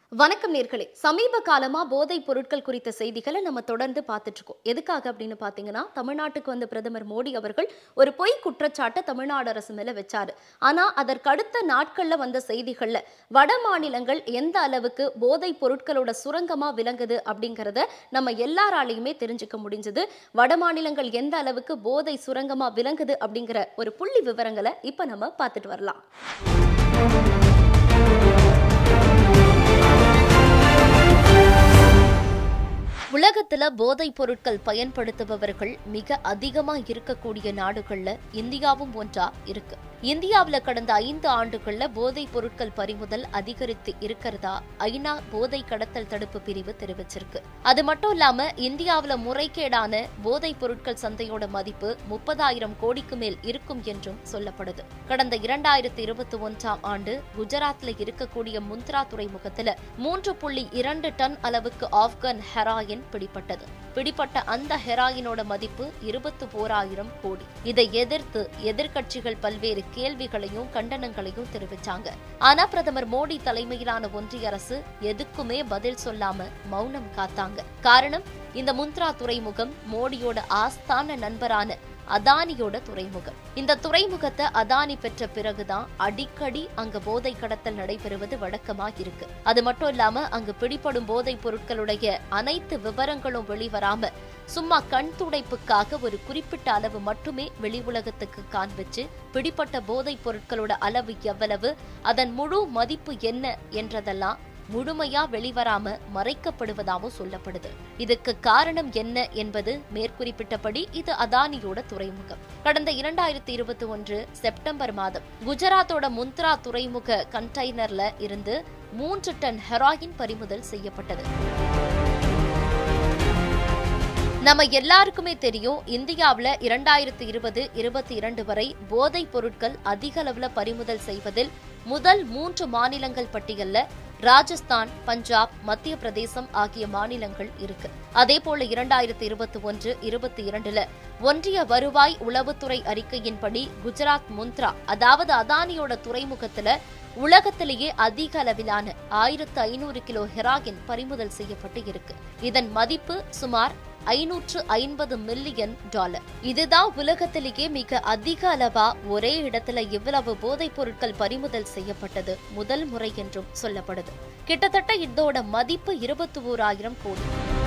வணக்கம் நேர்களே சமீப காலமா போதைப் பொருட்கள் குறித்த செய்திகளை நம்ம தொடர்ந்து பார்த்துட்டு இருக்கோம் எதுக்காக அப்படின்னு பாத்தீங்கன்னா தமிழ்நாட்டுக்கு வந்த பிரதமர் மோடி அவர்கள் ஒரு பொய் குற்றச்சாட்டை தமிழ்நாடு அரசு மேல வச்சாரு ஆனா அதற்கடுத்த நாட்கள்ல வந்த செய்திகள்ல வட மாநிலங்கள் எந்த அளவுக்கு போதைப் பொருட்களோட சுரங்கமா விளங்குது அப்படிங்கறத நம்ம எல்லாராலையுமே தெரிஞ்சுக்க முடிஞ்சது வட மாநிலங்கள் எந்த அளவுக்கு போதை சுரங்கமா விளங்குது அப்படிங்கிற ஒரு புள்ளி விவரங்களை இப்ப நம்ம பார்த்துட்டு வரலாம் உலகத்துல போதைப் பொருட்கள் பயன்படுத்துபவர்கள் மிக அதிகமா இருக்கக்கூடிய நாடுகள்ல இந்தியாவும் ஒன்றா இருக்கு இந்தியாவுல கடந்த ஐந்து ஆண்டுகள்ல போதைப் பொருட்கள் பறிமுதல் அதிகரித்து இருக்கிறதா ஐநா போதை கடத்தல் தடுப்பு பிரிவு தெரிவிச்சிருக்கு அது மட்டும் இல்லாம இந்தியாவுல முறைகேடான போதைப் பொருட்கள் சந்தையோட மதிப்பு முப்பதாயிரம் கோடிக்கு மேல் இருக்கும் என்றும் சொல்லப்படுது கடந்த இரண்டாயிரத்தி இருபத்தி ஒன்றாம் ஆண்டு குஜராத்ல இருக்கக்கூடிய முந்த்ரா துறைமுகத்துல மூன்று புள்ளி இரண்டு டன் அளவுக்கு ஆப்கான் ஹெராயின் பிடிப்பட்டது பிடிப்பட்ட அந்த ஹெராயினோட மதிப்பு இருபத்தி ஓராயிரம் கோடி இதை எதிர்த்து எதிர்க்கட்சிகள் பல்வேறு கேள்விகளையும் கண்டனங்களையும் தெரிவிச்சாங்க ஆனா பிரதமர் மோடி தலைமையிலான ஒன்றிய அரசு எதுக்குமே பதில் சொல்லாம மௌனம் காத்தாங்க காரணம் இந்த முந்த்ரா துறைமுகம் மோடியோட ஆஸ்தான நண்பரான அதானியோட துறைமுகம் இந்த துறைமுகத்தை அதானி பெற்ற பிறகுதான் அடிக்கடி அங்க போதை கடத்தல் நடைபெறுவது வழக்கமாக இருக்கு அது மட்டும் இல்லாம அங்கு பிடிபடும் போதைப் பொருட்களுடைய அனைத்து விவரங்களும் வெளிவராம சும்மா கண் துடைப்புக்காக ஒரு குறிப்பிட்ட அளவு மட்டுமே வெளி உலகத்துக்கு காண்பிச்சு பிடிப்பட்ட போதைப் பொருட்களோட அளவு எவ்வளவு அதன் முழு மதிப்பு என்ன என்றதெல்லாம் முழுமையா வெளிவராம மறைக்கப்படுவதாகவும் சொல்லப்படுது இதுக்கு காரணம் என்ன என்பது மேற்குறிப்பிட்டபடி இது அதானியோட துறைமுகம் கடந்த இரண்டாயிரத்தி இருபத்தி ஒன்று செப்டம்பர் மாதம் குஜராத்தோட முந்த்ரா துறைமுக கண்டெய்னர்ல இருந்து மூன்று டன் ஹெராயின் பறிமுதல் செய்யப்பட்டது நம்ம எல்லாருக்குமே தெரியும் இந்தியாவுல இரண்டாயிரத்தி இருபது இருபத்தி இரண்டு வரை போதைப் பொருட்கள் அதிக அளவுல பறிமுதல் செய்வதில் முதல் மூன்று மாநிலங்கள் பட்டியல்ல ராஜஸ்தான் பஞ்சாப் மத்திய பிரதேசம் ஆகிய மாநிலங்கள் இருக்கு அதே போல இரண்டாயிரத்தி இருபத்தி ஒன்று இருபத்தி இரண்டுல ஒன்றிய வருவாய் உளவுத்துறை அறிக்கையின்படி குஜராத் முந்த்ரா அதாவது அதானியோட துறைமுகத்துல உலகத்திலேயே அதிக அளவிலான ஆயிரத்து ஐநூறு கிலோ ஹெராகின் பறிமுதல் செய்யப்பட்டு இருக்கு இதன் மதிப்பு சுமார் ஐநூற்று ஐம்பது மில்லியன் டாலர் இதுதான் உலகத்திலேயே மிக அதிக அளவா ஒரே இடத்துல இவ்வளவு போதைப் பொருட்கள் பறிமுதல் செய்யப்பட்டது முதல் முறை என்றும் சொல்லப்படுது கிட்டத்தட்ட இதோட மதிப்பு இருபத்தி ஓராயிரம் கோடி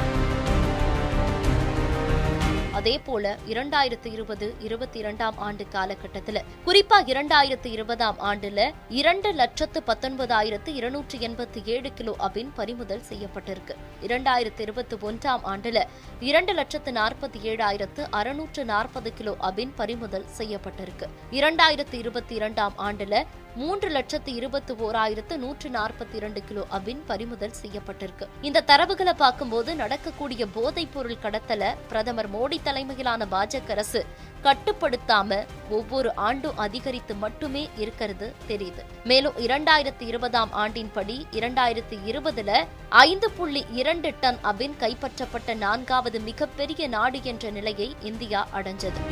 அதே போல இரண்டாயிரத்து இருபது இருபத்தி இரண்டாம் ஆண்டு காலகட்டத்துல குறிப்பா இரண்டாயிரத்து இருபதாம் ஆண்டுல இரண்டு லட்சத்து பத்தொன்பதாயிரத்து இருநூற்றி எண்பத்தி ஏழு கிலோ அபின் பறிமுதல் செய்யப்பட்டிருக்கு இரண்டாயிரத்து இருபத்தி ஒன்றாம் ஆண்டுல இரண்டு லட்சத்து நாற்பத்தி ஏழாயிரத்து அறுநூற்று நாற்பது கிலோ அபின் பறிமுதல் செய்யப்பட்டிருக்கு இரண்டாயிரத்து இருபத்தி இரண்டாம் ஆண்டுல மூன்று லட்சத்து இருபத்தி ஓராயிரத்து நூற்று நாற்பத்தி இரண்டு கிலோ அபின் பறிமுதல் செய்யப்பட்டிருக்கு இந்த தரவுகளை பார்க்கும்போது நடக்கக்கூடிய போதைப் பொருள் கடத்தல பிரதமர் மோடி தலைமையிலான பாஜக அரசு கட்டுப்படுத்தாம ஒவ்வொரு ஆண்டும் அதிகரித்து மட்டுமே இருக்கிறது தெரியுது மேலும் இரண்டாயிரத்தி இருபதாம் ஆண்டின்படி இரண்டாயிரத்தி இருபதுல ஐந்து புள்ளி இரண்டு டன் அபின் கைப்பற்றப்பட்ட நான்காவது மிகப்பெரிய நாடு என்ற நிலையை இந்தியா அடைஞ்சது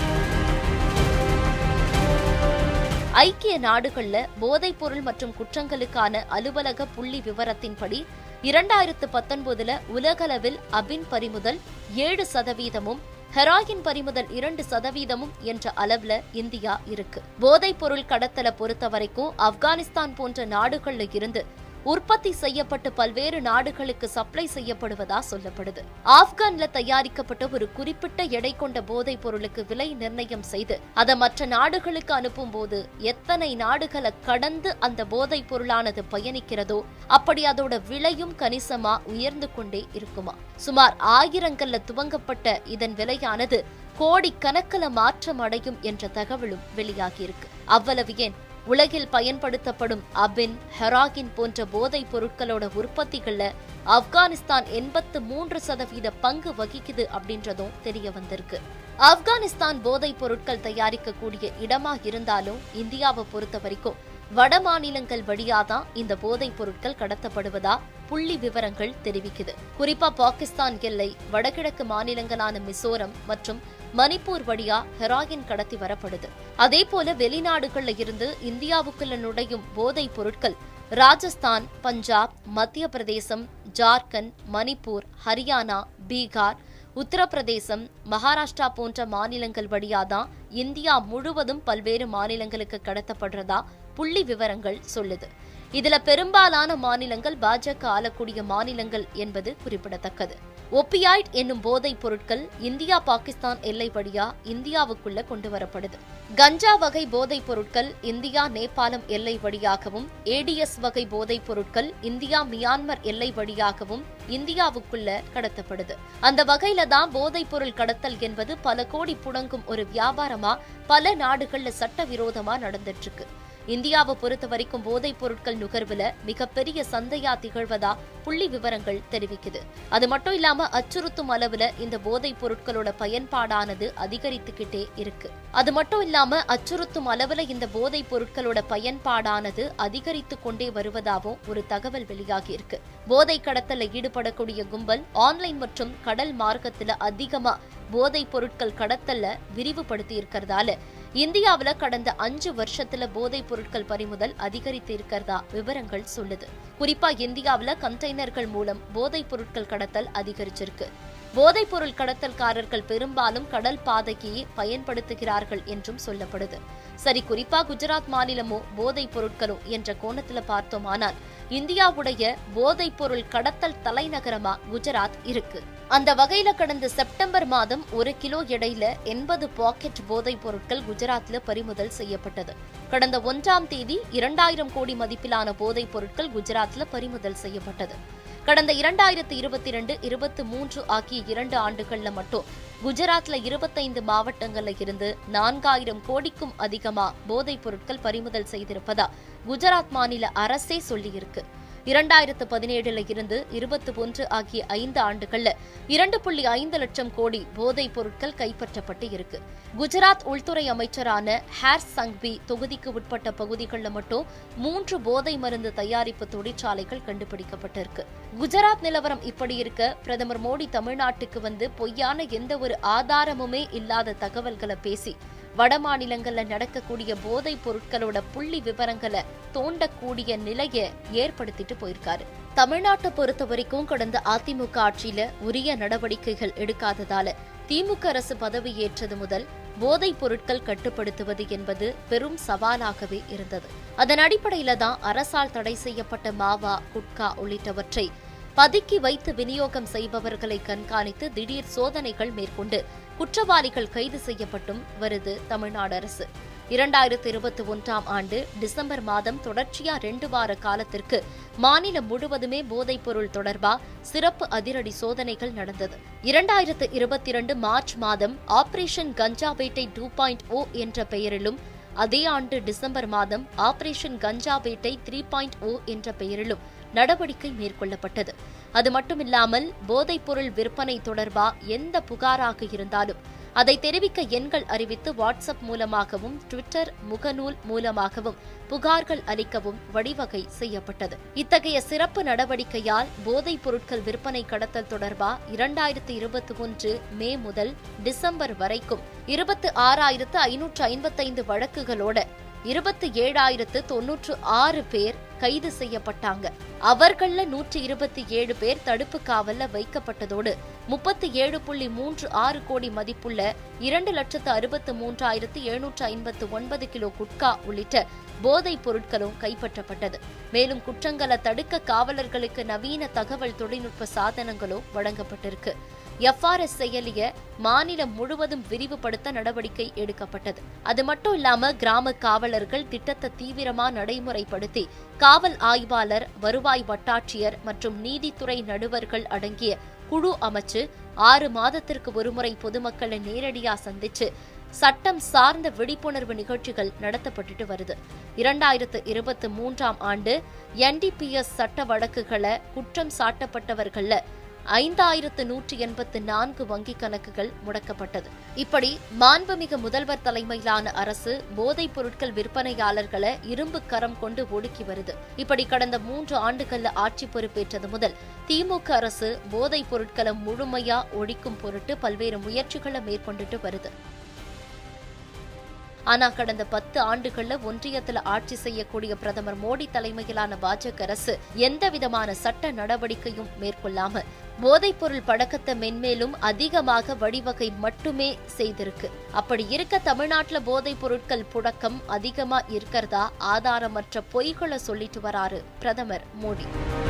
ஐக்கிய நாடுகள்ல போதைப் பொருள் மற்றும் குற்றங்களுக்கான அலுவலக புள்ளி விவரத்தின்படி இரண்டாயிரத்து பத்தொன்பதுல உலகளவில் அபின் பறிமுதல் ஏழு சதவீதமும் ஹெராயின் பறிமுதல் இரண்டு சதவீதமும் என்ற அளவுல இந்தியா இருக்கு போதைப் பொருள் கடத்தலை பொறுத்த வரைக்கும் ஆப்கானிஸ்தான் போன்ற நாடுகள்ல இருந்து உற்பத்தி செய்யப்பட்டு பல்வேறு நாடுகளுக்கு சப்ளை செய்யப்படுவதா சொல்லப்படுது ஆப்கான்ல தயாரிக்கப்பட்ட ஒரு குறிப்பிட்ட எடை கொண்ட போதைப் பொருளுக்கு விலை நிர்ணயம் செய்து அதை மற்ற நாடுகளுக்கு அனுப்பும் போது எத்தனை நாடுகளை கடந்து அந்த போதைப் பொருளானது பயணிக்கிறதோ அப்படி அதோட விலையும் கணிசமா உயர்ந்து கொண்டே இருக்குமா சுமார் ஆயிரங்கள்ல துவங்கப்பட்ட இதன் விலையானது கோடிக்கணக்கில் மாற்றம் அடையும் என்ற தகவலும் வெளியாகியிருக்கு அவ்வளவு ஏன் உலகில் பயன்படுத்தப்படும் அபின் ஹெராகின் போன்ற போதைப் பொருட்களோட உற்பத்திகள்ல ஆப்கானிஸ்தான் எண்பத்து மூன்று சதவீத பங்கு வகிக்குது அப்படின்றதும் தெரிய வந்திருக்கு ஆப்கானிஸ்தான் போதைப் பொருட்கள் தயாரிக்கக்கூடிய இடமா இருந்தாலும் இந்தியாவை பொறுத்த வரைக்கும் வட மாநிலங்கள் வழியாதான் இந்த போதைப் பொருட்கள் கடத்தப்படுவதா புள்ளி விவரங்கள் தெரிவிக்குது குறிப்பா பாகிஸ்தான் எல்லை வடகிழக்கு மாநிலங்களான மிசோரம் மற்றும் மணிப்பூர் வழியா ஹெராயின் கடத்தி வரப்படுது அதே போல வெளிநாடுகள்ல இருந்து இந்தியாவுக்குள்ள நுழையும் போதைப் பொருட்கள் ராஜஸ்தான் பஞ்சாப் மத்திய பிரதேசம் ஜார்க்கண்ட் மணிப்பூர் ஹரியானா பீகார் உத்தரப்பிரதேசம் மகாராஷ்டிரா போன்ற மாநிலங்கள் வழியாதான் இந்தியா முழுவதும் பல்வேறு மாநிலங்களுக்கு கடத்தப்படுறதா புள்ளி விவரங்கள் சொல்லுது இதுல பெரும்பாலான மாநிலங்கள் பாஜக ஆளக்கூடிய மாநிலங்கள் என்பது குறிப்பிடத்தக்கது ஒப்பியாய்ட் என்னும் போதைப் பொருட்கள் இந்தியா பாகிஸ்தான் எல்லை வழியா இந்தியாவுக்குள்ள கொண்டு வரப்படுது கஞ்சா வகை போதைப் பொருட்கள் இந்தியா நேபாளம் எல்லை வழியாகவும் ஏடிஎஸ் வகை போதைப் பொருட்கள் இந்தியா மியான்மர் எல்லை வழியாகவும் இந்தியாவுக்குள்ள கடத்தப்படுது அந்த வகையில தான் போதைப் பொருள் கடத்தல் என்பது பல கோடி புடங்கும் ஒரு வியாபாரமா பல நாடுகள்ல சட்டவிரோதமா நடந்துட்டு இருக்கு இந்தியாவை பொறுத்த வரைக்கும் போதைப் பொருட்கள் நுகர்வுல மிகப்பெரிய சந்தையா திகழ்வதா புள்ளி விவரங்கள் தெரிவிக்குது அது மட்டும் இல்லாம அச்சுறுத்தும் அளவுல இந்த போதைப் பொருட்களோட பயன்பாடானது அதிகரித்துக்கிட்டே இருக்கு அது மட்டும் இல்லாம அச்சுறுத்தும் அளவுல இந்த போதைப் பொருட்களோட பயன்பாடானது அதிகரித்து கொண்டே வருவதாகவும் ஒரு தகவல் வெளியாகி இருக்கு போதை கடத்தல ஈடுபடக்கூடிய கும்பல் ஆன்லைன் மற்றும் கடல் மார்க்கத்துல அதிகமா போதைப் பொருட்கள் கடத்தல்ல விரிவுபடுத்தி இருக்கிறதால இந்தியாவுல கடந்த அஞ்சு வருஷத்துல போதைப் பொருட்கள் பறிமுதல் அதிகரித்து இருக்கிறதா விவரங்கள் சொல்லுது குறிப்பா இந்தியாவுல கண்டெய்னர்கள் மூலம் போதைப் பொருட்கள் கடத்தல் அதிகரிச்சிருக்கு போதைப் பொருள் கடத்தல்காரர்கள் பெரும்பாலும் கடல் பாதையை பயன்படுத்துகிறார்கள் என்றும் சொல்லப்படுது சரி குறிப்பா குஜராத் மாநிலமோ போதைப் பொருட்களோ என்ற கோணத்துல பார்த்தோமானால் இந்தியாவுடைய போதைப் பொருள் கடத்தல் தலைநகரமா குஜராத் இருக்கு அந்த வகையில கடந்த செப்டம்பர் மாதம் ஒரு கிலோ எடையில எண்பது பாக்கெட் போதைப் பொருட்கள் குஜராத்ல பறிமுதல் செய்யப்பட்டது கடந்த ஒன்றாம் தேதி இரண்டாயிரம் கோடி மதிப்பிலான போதைப் பொருட்கள் குஜராத்ல பறிமுதல் செய்யப்பட்டது கடந்த இரண்டாயிரத்தி இருபத்தி இரண்டு இருபத்தி மூன்று ஆகிய இரண்டு ஆண்டுகள்ல மட்டும் குஜராத்ல இருபத்தைந்து மாவட்டங்கள்ல இருந்து நான்காயிரம் கோடிக்கும் அதிகமா போதைப் பொருட்கள் பறிமுதல் செய்திருப்பதா குஜராத் மாநில அரசே சொல்லியிருக்கு இரண்டாயிரத்து பதினேழுல இருந்து இருபத்தி ஒன்று ஆகிய ஐந்து ஆண்டுகள்ல இரண்டு புள்ளி ஐந்து லட்சம் கோடி போதைப் பொருட்கள் கைப்பற்றப்பட்டு இருக்கு குஜராத் உள்துறை அமைச்சரான ஹேர் சங்வி தொகுதிக்கு உட்பட்ட பகுதிகளில் மட்டும் மூன்று போதை மருந்து தயாரிப்பு தொழிற்சாலைகள் கண்டுபிடிக்கப்பட்டிருக்கு குஜராத் நிலவரம் இப்படி இருக்க பிரதமர் மோடி தமிழ்நாட்டுக்கு வந்து பொய்யான எந்த ஒரு ஆதாரமுமே இல்லாத தகவல்களை பேசி வட மாநிலங்கள்ல நடக்கக்கூடிய போதைப் பொருட்களோட புள்ளி விவரங்களை தோண்டக்கூடிய நிலையை ஏற்படுத்திட்டு போயிருக்காரு தமிழ்நாட்டை பொறுத்த வரைக்கும் கடந்த அதிமுக ஆட்சியில உரிய நடவடிக்கைகள் எடுக்காததால திமுக அரசு பதவியேற்றது முதல் போதைப் பொருட்கள் கட்டுப்படுத்துவது என்பது பெரும் சவாலாகவே இருந்தது அதன் அடிப்படையில தான் அரசால் தடை செய்யப்பட்ட மாவா குட்கா உள்ளிட்டவற்றை பதுக்கி வைத்து விநியோகம் செய்பவர்களை கண்காணித்து திடீர் சோதனைகள் மேற்கொண்டு குற்றவாளிகள் கைது செய்யப்பட்டும் வருது தமிழ்நாடு அரசு இரண்டாயிரத்து இருபத்தி ஒன்றாம் ஆண்டு டிசம்பர் மாதம் தொடர்ச்சியா ரெண்டு வார காலத்திற்கு மாநிலம் முழுவதுமே போதைப் பொருள் தொடர்பா சிறப்பு அதிரடி சோதனைகள் நடந்தது இரண்டாயிரத்து இருபத்தி இரண்டு மார்ச் மாதம் ஆபரேஷன் கஞ்சா வேட்டை டூ பாயிண்ட் ஓ என்ற பெயரிலும் அதே ஆண்டு டிசம்பர் மாதம் ஆபரேஷன் கஞ்சா வேட்டை த்ரீ பாயிண்ட் ஓ என்ற பெயரிலும் நடவடிக்கை மேற்கொள்ளப்பட்டது அது மட்டுமில்லாமல் போதைப்பொருள் விற்பனை தொடர்பா எந்த புகாராக இருந்தாலும் அதை தெரிவிக்க எண்கள் அறிவித்து வாட்ஸ்அப் மூலமாகவும் ட்விட்டர் முகநூல் மூலமாகவும் புகார்கள் அளிக்கவும் வழிவகை செய்யப்பட்டது இத்தகைய சிறப்பு நடவடிக்கையால் போதைப் பொருட்கள் விற்பனை கடத்தல் தொடர்பா இரண்டாயிரத்தி இருபத்தி ஒன்று மே முதல் டிசம்பர் வரைக்கும் இருபத்தி ஆறாயிரத்து ஐநூற்று ஐம்பத்தைந்து வழக்குகளோட இருபத்தி ஏழாயிரத்து தொன்னூற்று ஆறு பேர் கைது செய்யப்பட்டாங்க அவர்கள்ல நூற்றி இருபத்தி ஏழு பேர் தடுப்பு காவல்ல வைக்கப்பட்டதோடு முப்பத்தி ஏழு புள்ளி மூன்று ஆறு கோடி மதிப்புள்ள இரண்டு லட்சத்து அறுபத்து மூன்றாயிரத்து எழுநூற்று ஐம்பத்து ஒன்பது கிலோ குட்கா உள்ளிட்ட போதைப் பொருட்களும் கைப்பற்றப்பட்டது மேலும் குற்றங்களை தடுக்க காவலர்களுக்கு நவீன தகவல் தொழில்நுட்ப சாதனங்களும் வழங்கப்பட்டிருக்கு எஃப்ஆர்எஸ் செயலிய மாநிலம் முழுவதும் விரிவுபடுத்த நடவடிக்கை எடுக்கப்பட்டது அது மட்டும் இல்லாம கிராம காவலர்கள் திட்டத்தை தீவிரமா நடைமுறைப்படுத்தி காவல் ஆய்வாளர் வருவாய் வட்டாட்சியர் மற்றும் நீதித்துறை நடுவர்கள் அடங்கிய குழு அமைச்சு ஆறு மாதத்திற்கு ஒருமுறை பொதுமக்களை நேரடியா சந்திச்சு சட்டம் சார்ந்த விழிப்புணர்வு நிகழ்ச்சிகள் நடத்தப்பட்டுட்டு வருது இரண்டாயிரத்து இருபத்தி மூன்றாம் ஆண்டு என்டிபிஎஸ் சட்ட வழக்குகளை குற்றம் சாட்டப்பட்டவர்கள்ல ஐந்தாயிரத்து நூற்றி எண்பத்து நான்கு வங்கிக் கணக்குகள் முடக்கப்பட்டது இப்படி மாண்புமிகு முதல்வர் தலைமையிலான அரசு போதைப் பொருட்கள் விற்பனையாளர்களை இரும்பு கரம் கொண்டு ஒடுக்கி வருது இப்படி கடந்த மூன்று ஆண்டுகள்ல ஆட்சி பொறுப்பேற்றது முதல் திமுக அரசு போதைப் பொருட்களை முழுமையா ஒழிக்கும் பொருட்டு பல்வேறு முயற்சிகளை மேற்கொண்டுட்டு வருது ஆனா கடந்த பத்து ஆண்டுகள்ல ஒன்றியத்துல ஆட்சி செய்யக்கூடிய பிரதமர் மோடி தலைமையிலான பாஜக அரசு எந்த விதமான சட்ட நடவடிக்கையும் மேற்கொள்ளாம போதைப்பொருள் பழக்கத்தை மென்மேலும் அதிகமாக வழிவகை மட்டுமே செய்திருக்கு அப்படி இருக்க தமிழ்நாட்டுல போதைப் பொருட்கள் புழக்கம் அதிகமா இருக்கிறதா ஆதாரமற்ற பொய்களை சொல்லிட்டு வராரு பிரதமர் மோடி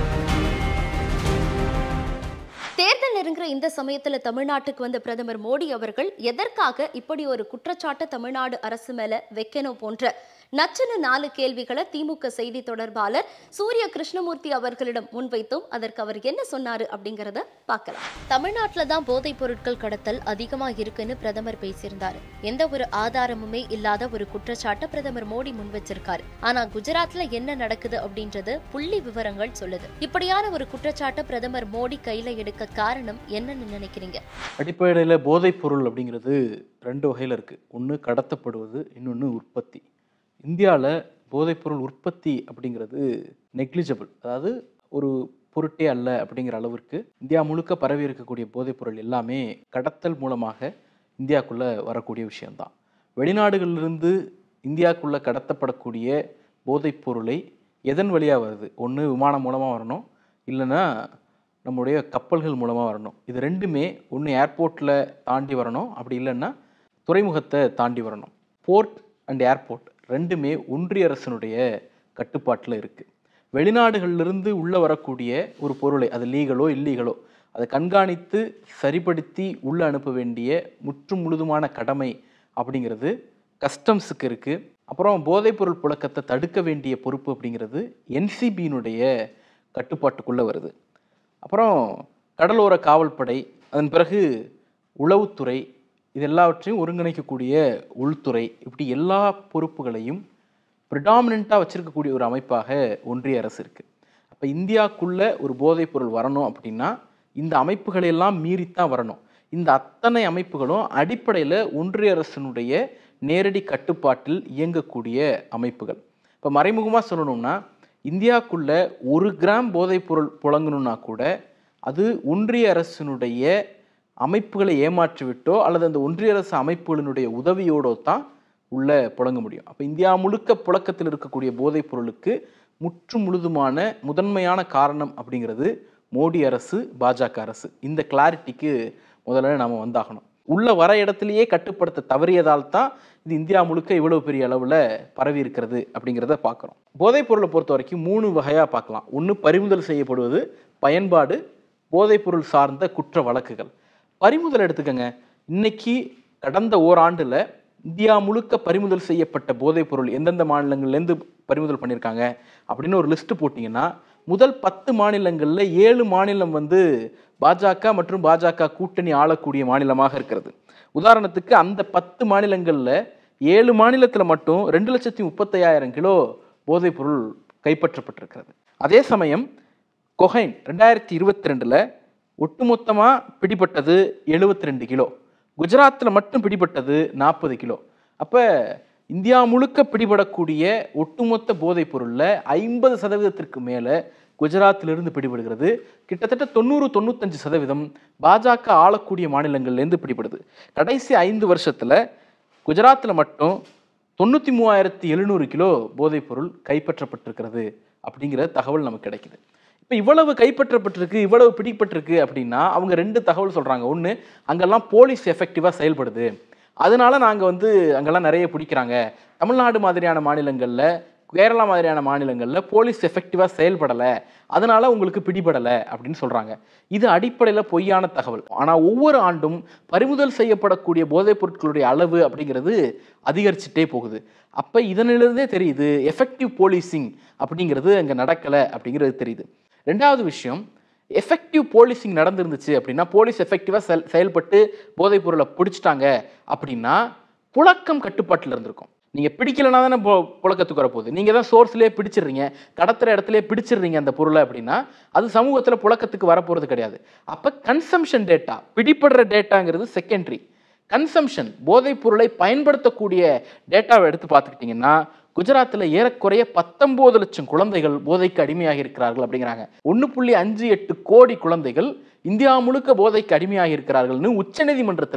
தேர்தல் நெருங்குற இந்த சமயத்துல தமிழ்நாட்டுக்கு வந்த பிரதமர் மோடி அவர்கள் எதற்காக இப்படி ஒரு குற்றச்சாட்டு தமிழ்நாடு அரசு மேல வைக்கணும் போன்ற நச்சன நாலு கேள்விகளை திமுக செய்தி தொடர்பாளர் சூரிய கிருஷ்ணமூர்த்தி அவர்களிடம் முன்வைத்தோம் அதற்கு அவர் என்ன சொன்னாரு அப்படிங்கறத பார்க்கலாம் தமிழ்நாட்டுல தான் போதைப் பொருட்கள் கடத்தல் அதிகமா இருக்குன்னு பிரதமர் பேசியிருந்தாரு எந்த ஒரு ஆதாரமுமே இல்லாத ஒரு குற்றச்சாட்டை பிரதமர் மோடி முன் வச்சிருக்காரு ஆனா குஜராத்ல என்ன நடக்குது அப்படின்றது புள்ளி விவரங்கள் சொல்லுது இப்படியான ஒரு குற்றச்சாட்டை பிரதமர் மோடி கையில எடுக்க காரணம் என்னன்னு நினைக்கிறீங்க அடிப்படையில் போதைப் பொருள் அப்படிங்கிறது ரெண்டு வகையில் இருக்குது ஒன்று கடத்தப்படுவது இன்னொன்று உற்பத்தி இந்தியாவில் போதைப்பொருள் உற்பத்தி அப்படிங்கிறது நெக்லிஜிபிள் அதாவது ஒரு பொருட்டே அல்ல அப்படிங்கிற அளவிற்கு இந்தியா முழுக்க பரவி இருக்கக்கூடிய போதைப்பொருள் எல்லாமே கடத்தல் மூலமாக இந்தியாக்குள்ளே வரக்கூடிய விஷயம்தான் வெளிநாடுகளிலிருந்து இந்தியாக்குள்ளே கடத்தப்படக்கூடிய போதைப் பொருளை எதன் வழியாக வருது ஒன்று விமானம் மூலமாக வரணும் இல்லைன்னா நம்முடைய கப்பல்கள் மூலமாக வரணும் இது ரெண்டுமே ஒன்று ஏர்போர்ட்டில் தாண்டி வரணும் அப்படி இல்லைன்னா துறைமுகத்தை தாண்டி வரணும் போர்ட் அண்ட் ஏர்போர்ட் ரெண்டுமே ஒன்றிய அரசினுடைய கட்டுப்பாட்டில் இருக்குது வெளிநாடுகளிலிருந்து உள்ளே வரக்கூடிய ஒரு பொருளை அது லீகலோ இல்லீகலோ அதை கண்காணித்து சரிப்படுத்தி உள்ளே அனுப்ப வேண்டிய முற்றும் முழுதுமான கடமை அப்படிங்கிறது கஸ்டம்ஸுக்கு இருக்குது அப்புறம் போதைப்பொருள் புழக்கத்தை தடுக்க வேண்டிய பொறுப்பு அப்படிங்கிறது என்சிபியினுடைய கட்டுப்பாட்டுக்குள்ளே வருது அப்புறம் கடலோர காவல்படை அதன் பிறகு உளவுத்துறை இது எல்லாவற்றையும் ஒருங்கிணைக்கக்கூடிய உள்துறை இப்படி எல்லா பொறுப்புகளையும் ப்ரிடாமினண்ட்டாக வச்சிருக்கக்கூடிய ஒரு அமைப்பாக ஒன்றிய அரசு இருக்குது அப்போ இந்தியாக்குள்ளே ஒரு போதைப் பொருள் வரணும் அப்படின்னா இந்த அமைப்புகளை எல்லாம் மீறித்தான் வரணும் இந்த அத்தனை அமைப்புகளும் அடிப்படையில் ஒன்றிய அரசினுடைய நேரடி கட்டுப்பாட்டில் இயங்கக்கூடிய அமைப்புகள் இப்போ மறைமுகமாக சொல்லணும்னா இந்தியாக்குள்ள ஒரு கிராம் போதைப் பொருள் புழங்கணும்னா கூட அது ஒன்றிய அரசினுடைய அமைப்புகளை ஏமாற்றி விட்டோ அல்லது அந்த ஒன்றிய அரசு அமைப்புகளினுடைய உதவியோடோ தான் உள்ள புழங்க முடியும் அப்போ இந்தியா முழுக்க புழக்கத்தில் இருக்கக்கூடிய போதைப் பொருளுக்கு முற்று முழுதுமான முதன்மையான காரணம் அப்படிங்கிறது மோடி அரசு பாஜக அரசு இந்த கிளாரிட்டிக்கு முதல்ல நாம வந்தாகணும் உள்ள வர இடத்துலையே கட்டுப்படுத்த தவறியதால் தான் இது இந்தியா முழுக்க இவ்வளவு பெரிய அளவில் பரவி இருக்கிறது அப்படிங்கிறத பார்க்குறோம் போதைப் பொருளை பொறுத்த வரைக்கும் மூணு வகையாக பார்க்கலாம் ஒன்று பறிமுதல் செய்யப்படுவது பயன்பாடு போதைப் பொருள் சார்ந்த குற்ற வழக்குகள் பறிமுதல் எடுத்துக்கங்க இன்னைக்கு கடந்த ஓராண்டில் இந்தியா முழுக்க பறிமுதல் செய்யப்பட்ட போதைப் பொருள் எந்தெந்த மாநிலங்கள்லேருந்து பறிமுதல் பண்ணியிருக்காங்க அப்படின்னு ஒரு லிஸ்ட் போட்டிங்கன்னா முதல் பத்து மாநிலங்களில் ஏழு மாநிலம் வந்து பாஜக மற்றும் பாஜக கூட்டணி ஆளக்கூடிய மாநிலமாக இருக்கிறது உதாரணத்துக்கு அந்த பத்து மாநிலங்களில் ஏழு மாநிலத்தில் மட்டும் ரெண்டு லட்சத்தி முப்பத்தையாயிரம் கிலோ போதைப் பொருள் கைப்பற்றப்பட்டிருக்கிறது அதே சமயம் கொஹைன் ரெண்டாயிரத்தி இருபத்தி ரெண்டில் ஒட்டுமொத்தமாக பிடிபட்டது எழுபத்தி ரெண்டு கிலோ குஜராத்தில் மட்டும் பிடிபட்டது நாற்பது கிலோ அப்போ இந்தியா முழுக்க பிடிபடக்கூடிய ஒட்டுமொத்த போதைப் பொருளில் ஐம்பது சதவீதத்திற்கு மேலே குஜராத்திலிருந்து பிடிபடுகிறது கிட்டத்தட்ட தொண்ணூறு தொண்ணூத்தஞ்சு சதவீதம் பாஜக ஆளக்கூடிய மாநிலங்கள்லேருந்து பிடிபடுது கடைசி ஐந்து வருஷத்தில் குஜராத்தில் மட்டும் தொண்ணூற்றி மூவாயிரத்தி எழுநூறு கிலோ போதைப் பொருள் கைப்பற்றப்பட்டிருக்கிறது அப்படிங்கிற தகவல் நமக்கு கிடைக்குது இப்போ இவ்வளவு கைப்பற்றப்பட்டிருக்கு இவ்வளவு பிடிப்பட்டிருக்கு அப்படின்னா அவங்க ரெண்டு தகவல் சொல்கிறாங்க ஒன்று அங்கெல்லாம் போலீஸ் எஃபெக்டிவாக செயல்படுது அதனால நாங்கள் வந்து அங்கெல்லாம் நிறைய பிடிக்கிறாங்க தமிழ்நாடு மாதிரியான மாநிலங்களில் கேரளா மாதிரியான மாநிலங்களில் போலீஸ் எஃபெக்டிவாக செயல்படலை அதனால உங்களுக்கு பிடிபடலை அப்படின்னு சொல்கிறாங்க இது அடிப்படையில் பொய்யான தகவல் ஆனால் ஒவ்வொரு ஆண்டும் பறிமுதல் செய்யப்படக்கூடிய போதைப் பொருட்களுடைய அளவு அப்படிங்கிறது அதிகரிச்சுட்டே போகுது அப்போ இதனிலிருந்தே தெரியுது எஃபெக்டிவ் போலீசிங் அப்படிங்கிறது அங்கே நடக்கலை அப்படிங்கிறது தெரியுது ரெண்டாவது விஷயம் எஃபெக்டிவ் போலீசிங் நடந்திருந்துச்சு அப்படின்னா போலீஸ் எஃபெக்டிவாக செல் செயல்பட்டு போதைப் பொருளை பிடிச்சிட்டாங்க அப்படின்னா புழக்கம் கட்டுப்பாட்டில் இருந்திருக்கும் நீங்கள் பிடிக்கலனா தானே பொ புழக்கத்துக்கு வரப்போகுது நீங்கள் தான் சோர்ஸ்லேயே பிடிச்சிடுறீங்க கடத்துகிற இடத்துலயே பிடிச்சிடுறீங்க அந்த பொருளை அப்படின்னா அது சமூகத்தில் புழக்கத்துக்கு வரப்போகிறது கிடையாது அப்போ கன்சம்ஷன் டேட்டா பிடிப்படுற டேட்டாங்கிறது செகண்டரி கன்சம்ஷன் போதைப் பொருளை பயன்படுத்தக்கூடிய டேட்டாவை எடுத்து பார்த்துக்கிட்டிங்கன்னா குஜராத்தில் ஏறக்குறைய பத்தொன்பது லட்சம் குழந்தைகள் போதைக்கு அடிமையாகி இருக்கிறார்கள் அப்படிங்கிறாங்க ஒன்று புள்ளி அஞ்சு எட்டு கோடி குழந்தைகள் இந்தியா முழுக்க போதைக்கு அடிமையாகி இருக்கிறார்கள்னு உச்சநீதிமன்றத்தில்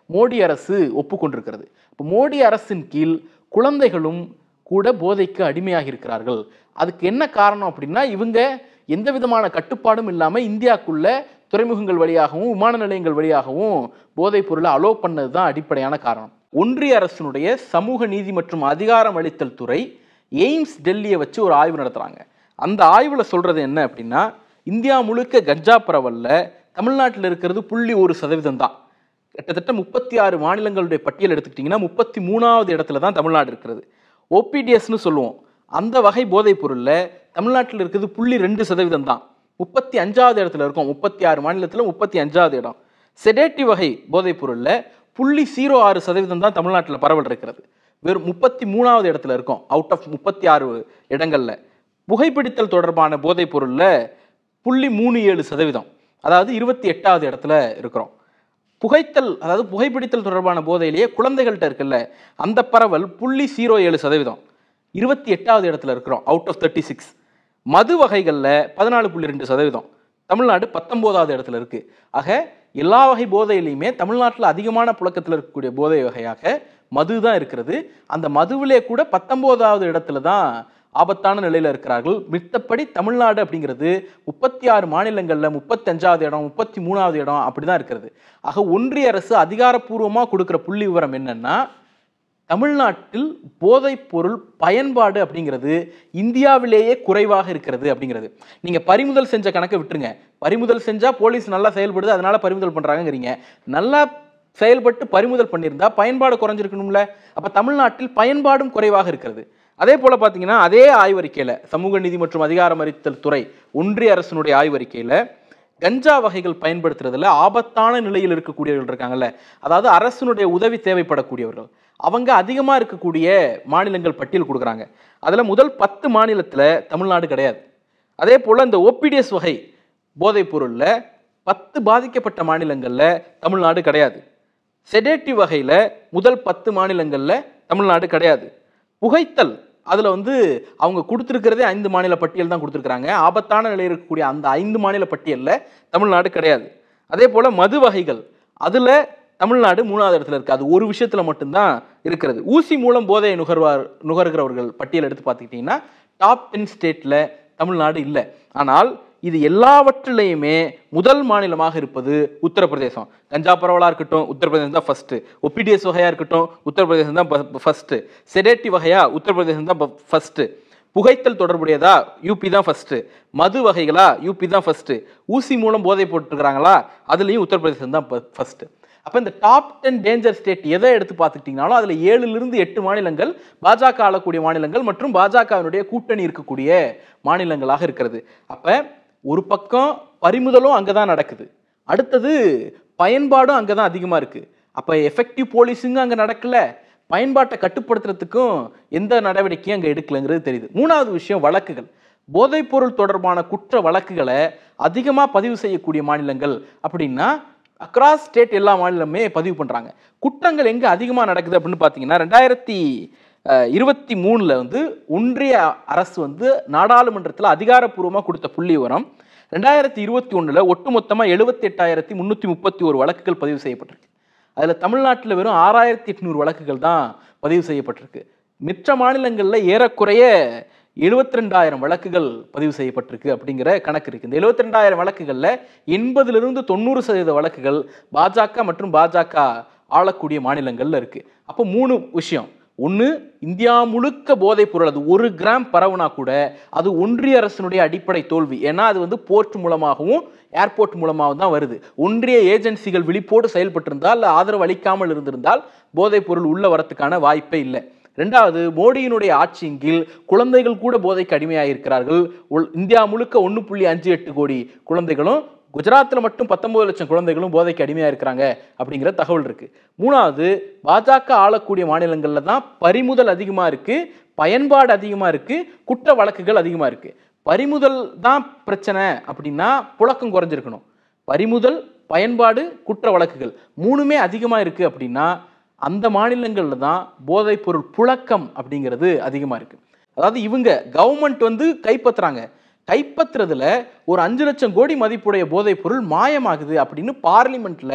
மோடி அரசு ஒப்புக்கொண்டிருக்கிறது இப்போ மோடி அரசின் கீழ் குழந்தைகளும் கூட போதைக்கு அடிமையாகி இருக்கிறார்கள் அதுக்கு என்ன காரணம் அப்படின்னா இவங்க எந்த விதமான கட்டுப்பாடும் இல்லாமல் இந்தியாக்குள்ள துறைமுகங்கள் வழியாகவும் விமான நிலையங்கள் வழியாகவும் போதைப் பொருளை அலோ பண்ணது தான் அடிப்படையான காரணம் ஒன்றிய அரசினுடைய சமூக நீதி மற்றும் அதிகாரம் அளித்தல் துறை எய்ம்ஸ் டெல்லியை வச்சு ஒரு ஆய்வு நடத்துகிறாங்க அந்த ஆய்வில் சொல்கிறது என்ன அப்படின்னா இந்தியா முழுக்க கஞ்சா பரவல்ல தமிழ்நாட்டில் இருக்கிறது புள்ளி ஒரு சதவீதம் தான் கிட்டத்தட்ட முப்பத்தி ஆறு மாநிலங்களுடைய பட்டியல் எடுத்துக்கிட்டிங்கன்னா முப்பத்தி மூணாவது இடத்துல தான் தமிழ்நாடு இருக்கிறது ஓபிடிஎஸ்னு சொல்லுவோம் அந்த வகை போதைப் பொருளில் தமிழ்நாட்டில் இருக்கிறது புள்ளி ரெண்டு சதவீதம் தான் முப்பத்தி அஞ்சாவது இடத்துல இருக்கும் முப்பத்தி ஆறு மாநிலத்தில் முப்பத்தி அஞ்சாவது இடம் செடேட்டிவ் வகை போதைப் பொருளில் புள்ளி ஜீரோ ஆறு சதவீதம் தான் தமிழ்நாட்டில் பரவல் இருக்கிறது வெறும் முப்பத்தி மூணாவது இடத்துல இருக்கும் அவுட் ஆஃப் முப்பத்தி ஆறு இடங்களில் புகைப்பிடித்தல் தொடர்பான போதைப் பொருளில் புள்ளி மூணு ஏழு சதவீதம் அதாவது இருபத்தி எட்டாவது இடத்துல இருக்கிறோம் புகைத்தல் அதாவது புகைப்பிடித்தல் தொடர்பான போதையிலேயே குழந்தைகள்கிட்ட இருக்குல்ல அந்த பரவல் புள்ளி ஜீரோ ஏழு சதவீதம் இருபத்தி எட்டாவது இடத்துல இருக்கிறோம் அவுட் ஆஃப் தேர்ட்டி சிக்ஸ் மது வகைகளில் பதினாலு புள்ளி ரெண்டு சதவீதம் தமிழ்நாடு பத்தொம்போதாவது இடத்துல இருக்கு ஆக எல்லா வகை போதையிலையுமே தமிழ்நாட்டில் அதிகமான புழக்கத்தில் இருக்கக்கூடிய போதை வகையாக மது தான் இருக்கிறது அந்த மதுவிலே கூட பத்தொம்போதாவது இடத்துல தான் ஆபத்தான நிலையில் இருக்கிறார்கள் மித்தப்படி தமிழ்நாடு அப்படிங்கிறது முப்பத்தி ஆறு மாநிலங்களில் முப்பத்தஞ்சாவது இடம் முப்பத்தி மூணாவது இடம் அப்படி தான் இருக்கிறது ஆக ஒன்றிய அரசு அதிகாரப்பூர்வமாக கொடுக்குற புள்ளி விவரம் என்னன்னா தமிழ்நாட்டில் போதைப் பொருள் பயன்பாடு அப்படிங்கிறது இந்தியாவிலேயே குறைவாக இருக்கிறது அப்படிங்கிறது நீங்க பறிமுதல் செஞ்ச கணக்கை விட்டுருங்க பறிமுதல் செஞ்சா போலீஸ் நல்லா செயல்படுது அதனால பறிமுதல் பண்றாங்கங்கிறீங்க நல்லா செயல்பட்டு பறிமுதல் பண்ணியிருந்தா பயன்பாடு குறைஞ்சிருக்கணும்ல அப்ப தமிழ்நாட்டில் பயன்பாடும் குறைவாக இருக்கிறது அதே போல பாத்தீங்கன்னா அதே ஆய்வறிக்கையில சமூக நீதி மற்றும் அதிகாரமளித்தல் துறை ஒன்றிய அரசினுடைய ஆய்வறிக்கையில கஞ்சா வகைகள் பயன்படுத்துறதுல ஆபத்தான நிலையில் இருக்கக்கூடியவர்கள் இருக்காங்கல்ல அதாவது அரசினுடைய உதவி தேவைப்படக்கூடியவர்கள் அவங்க அதிகமாக இருக்கக்கூடிய மாநிலங்கள் பட்டியல் கொடுக்குறாங்க அதில் முதல் பத்து மாநிலத்தில் தமிழ்நாடு கிடையாது அதே போல் இந்த ஓபிடிஎஸ் வகை போதைப் பொருளில் பத்து பாதிக்கப்பட்ட மாநிலங்களில் தமிழ்நாடு கிடையாது செடேட்டிவ் வகையில் முதல் பத்து மாநிலங்களில் தமிழ்நாடு கிடையாது புகைத்தல் அதில் வந்து அவங்க கொடுத்துருக்கிறதே ஐந்து மாநில பட்டியல் தான் கொடுத்துருக்குறாங்க ஆபத்தான நிலையில் இருக்கக்கூடிய அந்த ஐந்து மாநில பட்டியலில் தமிழ்நாடு கிடையாது அதே போல் மது வகைகள் அதில் தமிழ்நாடு மூணாவது இடத்துல இருக்குது அது ஒரு விஷயத்தில் மட்டும்தான் இருக்கிறது ஊசி மூலம் போதையை நுகர்வார் நுகர்கிறவர்கள் பட்டியல் எடுத்து பார்த்துக்கிட்டிங்கன்னா டாப் டென் ஸ்டேட்டில் தமிழ்நாடு இல்லை ஆனால் இது எல்லாவற்றிலையுமே முதல் மாநிலமாக இருப்பது உத்தரப்பிரதேசம் கஞ்சா பரவலாக இருக்கட்டும் உத்தரப்பிரதேசம் தான் ஃபர்ஸ்ட் ஒபிடிஎஸ் வகையாக இருக்கட்டும் உத்தரப்பிரதேசம் தான் ஃபர்ஸ்ட் செடேட்டி வகையா உத்தரப்பிரதேசம் தான் ஃபர்ஸ்ட் புகைத்தல் தொடர்புடையதா யூபி தான் ஃபர்ஸ்ட் மது வகைகளா யூபி தான் ஃபர்ஸ்ட் ஊசி மூலம் போதை போட்டுருக்காங்களா அதுலேயும் உத்தரப்பிரதேசம் தான் ஃபர்ஸ்ட் அப்போ இந்த டாப் டென் டேஞ்சர் ஸ்டேட் எதை எடுத்து பார்த்துக்கிட்டிங்கனாலும் அதில் ஏழுலேருந்து எட்டு மாநிலங்கள் பாஜக ஆளக்கூடிய மாநிலங்கள் மற்றும் பாஜகவினுடைய கூட்டணி இருக்கக்கூடிய மாநிலங்களாக இருக்கிறது அப்போ ஒரு பக்கம் பறிமுதலும் அங்கே தான் நடக்குது அடுத்தது பயன்பாடும் அங்கே தான் அதிகமாக இருக்குது அப்போ எஃபெக்டிவ் போலீஸிங்க அங்கே நடக்கல பயன்பாட்டை கட்டுப்படுத்துறதுக்கும் எந்த நடவடிக்கையும் அங்கே எடுக்கலைங்கிறது தெரியுது மூணாவது விஷயம் வழக்குகள் போதைப்பொருள் தொடர்பான குற்ற வழக்குகளை அதிகமாக பதிவு செய்யக்கூடிய மாநிலங்கள் அப்படின்னா அக்ராஸ் ஸ்டேட் எல்லா மாநிலமே பதிவு பண்ணுறாங்க குற்றங்கள் எங்கே அதிகமாக நடக்குது அப்படின்னு பார்த்தீங்கன்னா ரெண்டாயிரத்தி இருபத்தி மூணில் வந்து ஒன்றிய அரசு வந்து நாடாளுமன்றத்தில் அதிகாரப்பூர்வமாக கொடுத்த புள்ளி விவரம் ரெண்டாயிரத்தி இருபத்தி ஒன்றில் ஒட்டுமொத்தமாக எழுபத்தி எட்டாயிரத்தி முந்நூற்றி முப்பத்தி ஒரு வழக்குகள் பதிவு செய்யப்பட்டிருக்கு அதில் தமிழ்நாட்டில் வெறும் ஆறாயிரத்தி எட்நூறு வழக்குகள் தான் பதிவு செய்யப்பட்டிருக்கு மிச்ச மாநிலங்களில் ஏறக்குறைய எழுபத்தி ரெண்டாயிரம் வழக்குகள் பதிவு செய்யப்பட்டிருக்கு அப்படிங்கிற கணக்கு இருக்கு இந்த எழுபத்தி ரெண்டாயிரம் வழக்குகளில் எண்பதுலேருந்து தொண்ணூறு சதவீத வழக்குகள் பாஜக மற்றும் பாஜக ஆளக்கூடிய மாநிலங்கள்ல இருக்கு அப்போ மூணு விஷயம் ஒன்று இந்தியா முழுக்க போதைப் பொருள் அது ஒரு கிராம் பரவுனா கூட அது ஒன்றிய அரசினுடைய அடிப்படை தோல்வி ஏன்னா அது வந்து போர்ட் மூலமாகவும் ஏர்போர்ட் மூலமாகவும் தான் வருது ஒன்றிய ஏஜென்சிகள் விழிப்போடு செயல்பட்டிருந்தால் இல்லை ஆதரவு அளிக்காமல் இருந்திருந்தால் போதைப் பொருள் உள்ள வரத்துக்கான வாய்ப்பே இல்லை ரெண்டாவது மோடியினுடைய ஆட்சியின் கீழ் குழந்தைகள் கூட போதைக்கு அடிமையாக இருக்கிறார்கள் உள்- இந்தியா முழுக்க ஒன்று புள்ளி அஞ்சு எட்டு கோடி குழந்தைகளும் குஜராத்தில் மட்டும் பத்தொன்பது லட்சம் குழந்தைகளும் போதைக்கு அடிமையாக இருக்கிறாங்க அப்படிங்கிற தகவல் இருக்கு மூணாவது பாஜக ஆளக்கூடிய மாநிலங்களில் தான் பறிமுதல் அதிகமாக இருக்கு பயன்பாடு அதிகமாக இருக்கு குற்ற வழக்குகள் அதிகமாக இருக்கு பறிமுதல் தான் பிரச்சனை அப்படின்னா புழக்கம் குறைஞ்சிருக்கணும் பறிமுதல் பயன்பாடு குற்ற வழக்குகள் மூணுமே அதிகமாக இருக்கு அப்படின்னா அந்த மாநிலங்களில் தான் போதைப்பொருள் புழக்கம் அப்படிங்கிறது அதிகமாக இருக்கு அதாவது இவங்க கவர்மெண்ட் வந்து கைப்பற்றுறாங்க கைப்பற்றுறதுல ஒரு அஞ்சு லட்சம் கோடி மதிப்புடைய போதைப் பொருள் மாயமாகுது அப்படின்னு பார்லிமெண்ட்ல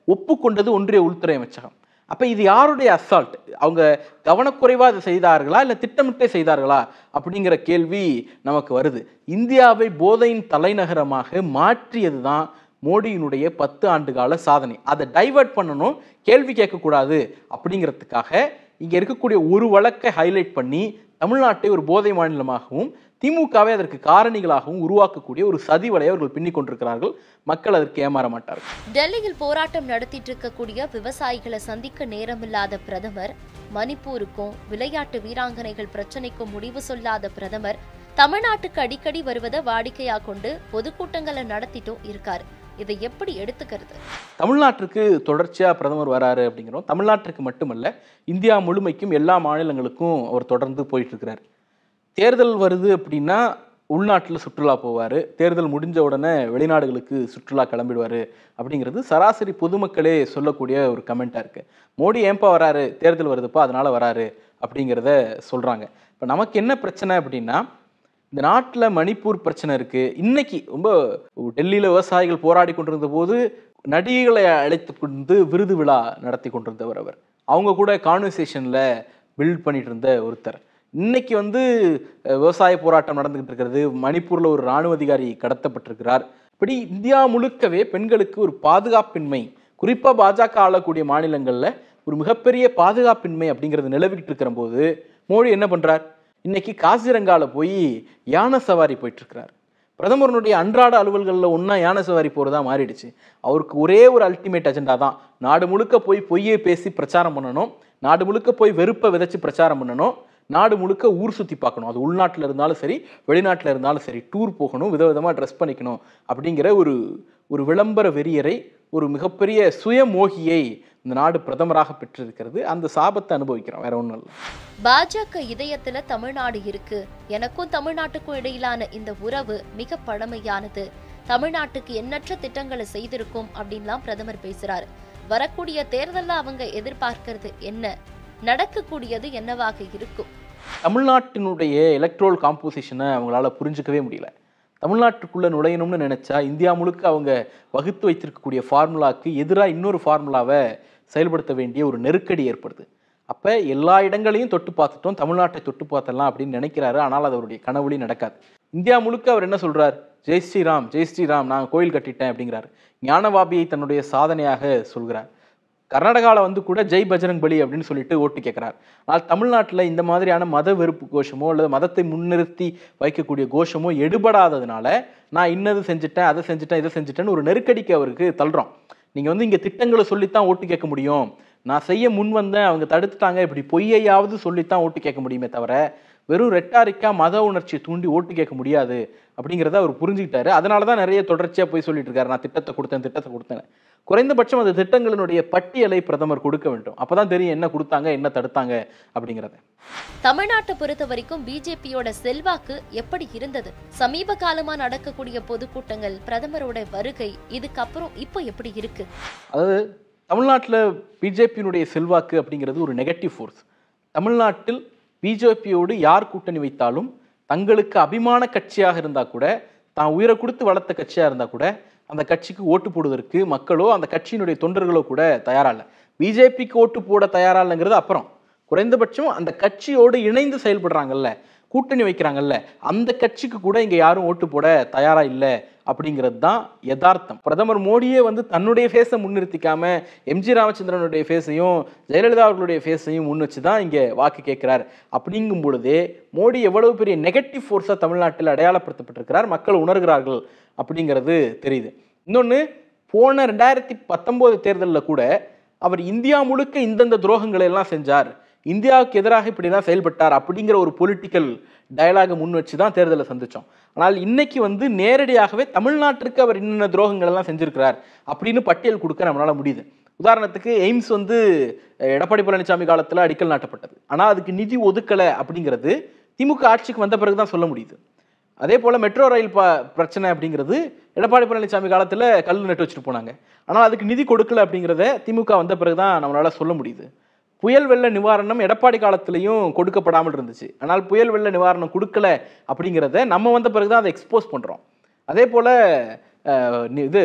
ஒப்புக்கொண்டது ஒன்றிய உள்துறை அமைச்சகம் அப்ப இது யாருடைய அசால்ட் அவங்க கவனக்குறைவா அதை செய்தார்களா இல்ல திட்டமிட்டே செய்தார்களா அப்படிங்கிற கேள்வி நமக்கு வருது இந்தியாவை போதையின் தலைநகரமாக மாற்றியது தான் மோடியினுடைய பத்து ஆண்டு கால சாதனை அதை டைவர்ட் பண்ணணும் கேள்வி கேட்கக்கூடாது அப்படிங்கிறதுக்காக இங்க இருக்கக்கூடிய ஒரு வழக்கை ஹைலைட் பண்ணி தமிழ்நாட்டை ஒரு போதை மாநிலமாகவும் திமுகவை அதற்கு காரணிகளாகவும் உருவாக்கக்கூடிய ஒரு சதி வலையை அவர்கள் பின்னிக் கொண்டிருக்கிறார்கள் மக்கள் அதற்கு ஏமாற மாட்டார்கள் டெல்லியில் போராட்டம் நடத்திட்டு இருக்கக்கூடிய விவசாயிகளை சந்திக்க நேரமில்லாத பிரதமர் மணிப்பூருக்கும் விளையாட்டு வீராங்கனைகள் பிரச்சனைக்கும் முடிவு சொல்லாத பிரதமர் தமிழ்நாட்டுக்கு அடிக்கடி வருவதை வாடிக்கையா கொண்டு பொதுக்கூட்டங்களை நடத்திட்டும் இருக்காரு இதை எப்படி எடுத்துக்கிறது தமிழ்நாட்டிற்கு தொடர்ச்சியா பிரதமர் வராரு அப்படிங்கிறோம் தமிழ்நாட்டிற்கு மட்டுமல்ல இந்தியா முழுமைக்கும் எல்லா மாநிலங்களுக்கும் அவர் தொடர்ந்து போயிட்டு இருக்கிறார் தேர்தல் வருது அப்படின்னா உள்நாட்டில் சுற்றுலா போவார் தேர்தல் முடிஞ்ச உடனே வெளிநாடுகளுக்கு சுற்றுலா கிளம்பிடுவார் அப்படிங்கிறது சராசரி பொதுமக்களே சொல்லக்கூடிய ஒரு கமெண்ட்டாக இருக்குது மோடி ஏன்பா வராரு தேர்தல் வருதுப்பா அதனால வராரு அப்படிங்கிறத சொல்கிறாங்க இப்போ நமக்கு என்ன பிரச்சனை அப்படின்னா இந்த நாட்டில் மணிப்பூர் பிரச்சனை இருக்குது இன்னைக்கு ரொம்ப டெல்லியில் விவசாயிகள் போராடி கொண்டிருந்த போது நடிகைகளை அழைத்து கொண்டு விருது விழா நடத்தி கொண்டிருந்தவர் அவர் அவங்க கூட கான்வர்சேஷனில் பில்ட் பண்ணிட்டு இருந்த ஒருத்தர் இன்னைக்கு வந்து அஹ், விவசாய போராட்டம் நடந்துகிட்டு இருக்கிறது மணிப்பூரில் ஒரு இராணுவ அதிகாரி கடத்தப்பட்டிருக்கிறார் இப்படி இந்தியா முழுக்கவே பெண்களுக்கு ஒரு பாதுகாப்பின்மை குறிப்பாக பாஜக ஆளக்கூடிய மாநிலங்களில் ஒரு மிகப்பெரிய பாதுகாப்பின்மை அப்படிங்கிறது நிலவிக்கிட்டு இருக்கிற போது மோடி என்ன பண்றார் இன்னைக்கு காசிரங்கால போய் யானை சவாரி போயிட்டு இருக்கிறார் பிரதமருடைய அன்றாட அலுவல்களில் ஒன்றா யானை சவாரி போகிறதா மாறிடுச்சு அவருக்கு ஒரே ஒரு அல்டிமேட் அஜெண்டா தான் நாடு முழுக்க போய் பொய்யை பேசி பிரச்சாரம் பண்ணணும் நாடு முழுக்க போய் வெறுப்பை விதைச்சு பிரச்சாரம் பண்ணணும் நாடு முழுக்க ஊர் சுற்றி பார்க்கணும் அது உள்நாட்டில் இருந்தாலும் சரி வெளிநாட்டில் இருந்தாலும் சரி டூர் போகணும் விதவிதமாக ட்ரெஸ் பண்ணிக்கணும் அப்படிங்கிற ஒரு ஒரு விளம்பர வெறியரை ஒரு மிகப்பெரிய சுயமோகியை இந்த நாடு பிரதமராக பெற்றிருக்கிறது அந்த சாபத்தை அனுபவிக்கிறோம் வேற ஒன்றும் இல்லை பாஜக இதயத்துல தமிழ்நாடு இருக்கு எனக்கும் தமிழ்நாட்டுக்கும் இடையிலான இந்த உறவு மிக பழமையானது தமிழ்நாட்டுக்கு எண்ணற்ற திட்டங்களை செய்திருக்கும் அப்படின்லாம் பிரதமர் பேசுறாரு வரக்கூடிய தேர்தல்ல அவங்க எதிர்பார்க்கிறது என்ன நடக்கக்கூடியது என்னவாக இருக்கும் தமிழ்நாட்டினுடைய எலக்ட்ரோல் காம்போசிஷனை அவங்களால புரிஞ்சுக்கவே முடியல தமிழ்நாட்டுக்குள்ள நுழையணும்னு நினைச்சா இந்தியா முழுக்க அவங்க வகுத்து வைத்திருக்கக்கூடிய ஃபார்முலாக்கு எதிராக இன்னொரு ஃபார்முலாவை செயல்படுத்த வேண்டிய ஒரு நெருக்கடி ஏற்படுது அப்ப எல்லா இடங்களையும் தொட்டு பார்த்துட்டோம் தமிழ்நாட்டை தொட்டு பார்த்தலாம் அப்படின்னு நினைக்கிறாரு ஆனால் அது அவருடைய கனவுலையும் நடக்காது இந்தியா முழுக்க அவர் என்ன சொல்றார் ஜெய் ஸ்ரீராம் ஜெய் ஸ்ரீராம் நான் கோயில் கட்டிட்டேன் அப்படிங்கிறார் ஞானவாபியை தன்னுடைய சாதனையாக சொல்கிறார் கர்நாடகாவில் வந்து கூட ஜெய் பஜரங் பலி அப்படின்னு சொல்லிட்டு ஓட்டு கேட்குறார் ஆனால் தமிழ்நாட்டில் இந்த மாதிரியான மத வெறுப்பு கோஷமோ அல்லது மதத்தை முன்னிறுத்தி வைக்கக்கூடிய கோஷமோ எடுபடாததுனால நான் இன்னது செஞ்சுட்டேன் அதை செஞ்சுட்டேன் இதை செஞ்சுட்டேன்னு ஒரு நெருக்கடிக்கு அவருக்கு தள்ளுறோம் நீங்கள் வந்து இங்கே திட்டங்களை சொல்லித்தான் ஓட்டு கேட்க முடியும் நான் செய்ய முன் வந்தேன் அவங்க தடுத்துட்டாங்க இப்படி பொய்யையாவது சொல்லித்தான் ஓட்டு கேட்க முடியுமே தவிர வெறும் ரெட்டாரிக்கா மத உணர்ச்சியை தூண்டி ஓட்டு கேட்க முடியாது அப்படிங்கிறத அவர் புரிஞ்சுக்கிட்டாரு அதனால தான் நிறைய தொடர்ச்சியாக போய் சொல்லிட்டு இருக்காரு நான் திட்டத்தை கொடுத்தேன் திட்டத்தை கொடுத்தேன் குறைந்தபட்சம் அந்த திட்டங்களினுடைய பட்டியலை பிரதமர் கொடுக்க வேண்டும் அப்பதான் தெரியும் என்ன கொடுத்தாங்க என்ன தடுத்தாங்க அப்படிங்கிறத தமிழ்நாட்டை பொறுத்த வரைக்கும் பிஜேபியோட செல்வாக்கு எப்படி இருந்தது சமீப காலமா நடக்கக்கூடிய பொதுக்கூட்டங்கள் பிரதமரோட வருகை இதுக்கப்புறம் இப்போ எப்படி இருக்கு அதாவது தமிழ்நாட்டில் பிஜேபியினுடைய செல்வாக்கு அப்படிங்கிறது ஒரு நெகட்டிவ் ஃபோர்ஸ் தமிழ்நாட்டில் பிஜேபியோடு யார் கூட்டணி வைத்தாலும் தங்களுக்கு அபிமான கட்சியாக இருந்தால் கூட தான் உயிரை கொடுத்து வளர்த்த கட்சியாக இருந்தால் கூட அந்த கட்சிக்கு ஓட்டு போடுவதற்கு மக்களோ அந்த கட்சியினுடைய தொண்டர்களோ கூட தயாரா இல்லை பிஜேபிக்கு ஓட்டு போட தயாரா இல்லைங்கிறது அப்புறம் குறைந்தபட்சம் அந்த கட்சியோடு இணைந்து செயல்படுறாங்கல்ல கூட்டணி வைக்கிறாங்கல்ல அந்த கட்சிக்கு கூட இங்க யாரும் ஓட்டு போட தயாரா இல்லை அப்படிங்கிறது தான் யதார்த்தம் பிரதமர் மோடியே வந்து தன்னுடைய ஃபேஸை முன்னிறுத்திக்காம எம்ஜி ராமச்சந்திரனுடைய ஃபேஸையும் ஜெயலலிதா அவர்களுடைய ஃபேஸையும் முன் வச்சு தான் இங்கே வாக்கு கேட்கிறார் அப்படிங்கும் பொழுதே மோடி எவ்வளவு பெரிய நெகட்டிவ் ஃபோர்ஸாக தமிழ்நாட்டில் அடையாளப்படுத்தப்பட்டிருக்கிறார் மக்கள் உணர்கிறார்கள் அப்படிங்கிறது தெரியுது இன்னொன்று போன ரெண்டாயிரத்தி பத்தொம்போது தேர்தலில் கூட அவர் இந்தியா முழுக்க இந்தந்த துரோகங்களை எல்லாம் செஞ்சார் இந்தியாவுக்கு எதிராக இப்படிலாம் செயல்பட்டார் அப்படிங்கிற ஒரு பொலிட்டிக்கல் டயலாக முன் வச்சு தான் தேர்தலை சந்திச்சோம் ஆனால் இன்னைக்கு வந்து நேரடியாகவே தமிழ்நாட்டிற்கு அவர் இன்னென்ன துரோகங்கள் எல்லாம் செஞ்சிருக்கிறார் அப்படின்னு பட்டியல் கொடுக்க நம்மளால முடியுது உதாரணத்துக்கு எய்ம்ஸ் வந்து அஹ், எடப்பாடி பழனிசாமி காலத்தில் அடிக்கல் நாட்டப்பட்டது ஆனால் அதுக்கு நிதி ஒதுக்கலை அப்படிங்கிறது திமுக ஆட்சிக்கு வந்த பிறகு தான் சொல்ல முடியுது அதே போல் மெட்ரோ ரயில் ப பிரச்சனை அப்படிங்கிறது எடப்பாடி பழனிசாமி காலத்தில் கல் நட்டு வச்சுட்டு போனாங்க ஆனால் அதுக்கு நிதி கொடுக்கல அப்படிங்கிறத திமுக வந்த பிறகு தான் நம்மளால சொல்ல முடியுது புயல் வெள்ள நிவாரணம் எடப்பாடி காலத்திலையும் கொடுக்கப்படாமல் இருந்துச்சு ஆனால் புயல் வெள்ள நிவாரணம் கொடுக்கல அப்படிங்கிறத நம்ம வந்த பிறகு தான் அதை எக்ஸ்போஸ் பண்ணுறோம் அதே போல் இது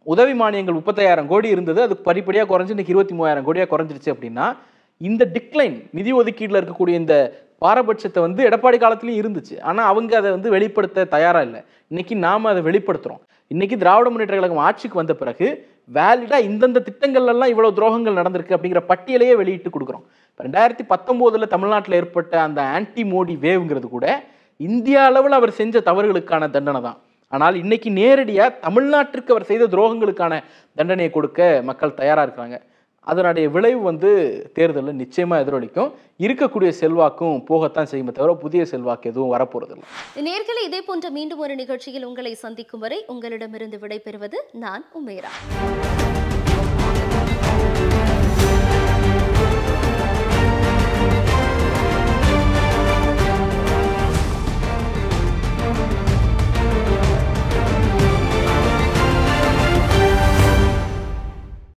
உதவி மானியங்கள் முப்பத்தாயிரம் கோடி இருந்தது அது படிப்படியாக குறைஞ்சு இன்னைக்கு இருபத்தி மூவாயிரம் கோடியாக குறைஞ்சிருச்சு அப்படின்னா இந்த டிக்ளைன் நிதி ஒதுக்கீட்டில் இருக்கக்கூடிய இந்த பாரபட்சத்தை வந்து எடப்பாடி காலத்துலேயும் இருந்துச்சு ஆனால் அவங்க அதை வந்து வெளிப்படுத்த தயாராக இல்லை இன்னைக்கு நாம் அதை வெளிப்படுத்துகிறோம் இன்னைக்கு திராவிட முன்னேற்ற கழகம் ஆட்சிக்கு வந்த பிறகு வேலிடாக இந்தந்த திட்டங்கள்ல எல்லாம் இவ்வளோ துரோகங்கள் நடந்திருக்கு அப்படிங்கிற பட்டியலையே வெளியிட்டு கொடுக்குறோம் ரெண்டாயிரத்தி பத்தொம்போதில் தமிழ்நாட்டில் ஏற்பட்ட அந்த ஆன்டி மோடி வேவ்ங்கிறது கூட இந்திய அளவில் அவர் செஞ்ச தவறுகளுக்கான தண்டனை தான் ஆனால் இன்னைக்கு நேரடியாக தமிழ்நாட்டிற்கு அவர் செய்த துரோகங்களுக்கான தண்டனையை கொடுக்க மக்கள் தயாராக இருக்கிறாங்க அதனுடைய விளைவு வந்து தேர்தலில் நிச்சயமாக எதிரொலிக்கும் இருக்கக்கூடிய செல்வாக்கும் போகத்தான் செய்யுமே தவிர புதிய செல்வாக்கு எதுவும் வரப்போறதில்லை நேர்களை இதே போன்ற மீண்டும் ஒரு நிகழ்ச்சியில் உங்களை சந்திக்கும் வரை உங்களிடமிருந்து விடைபெறுவது நான் உமேரா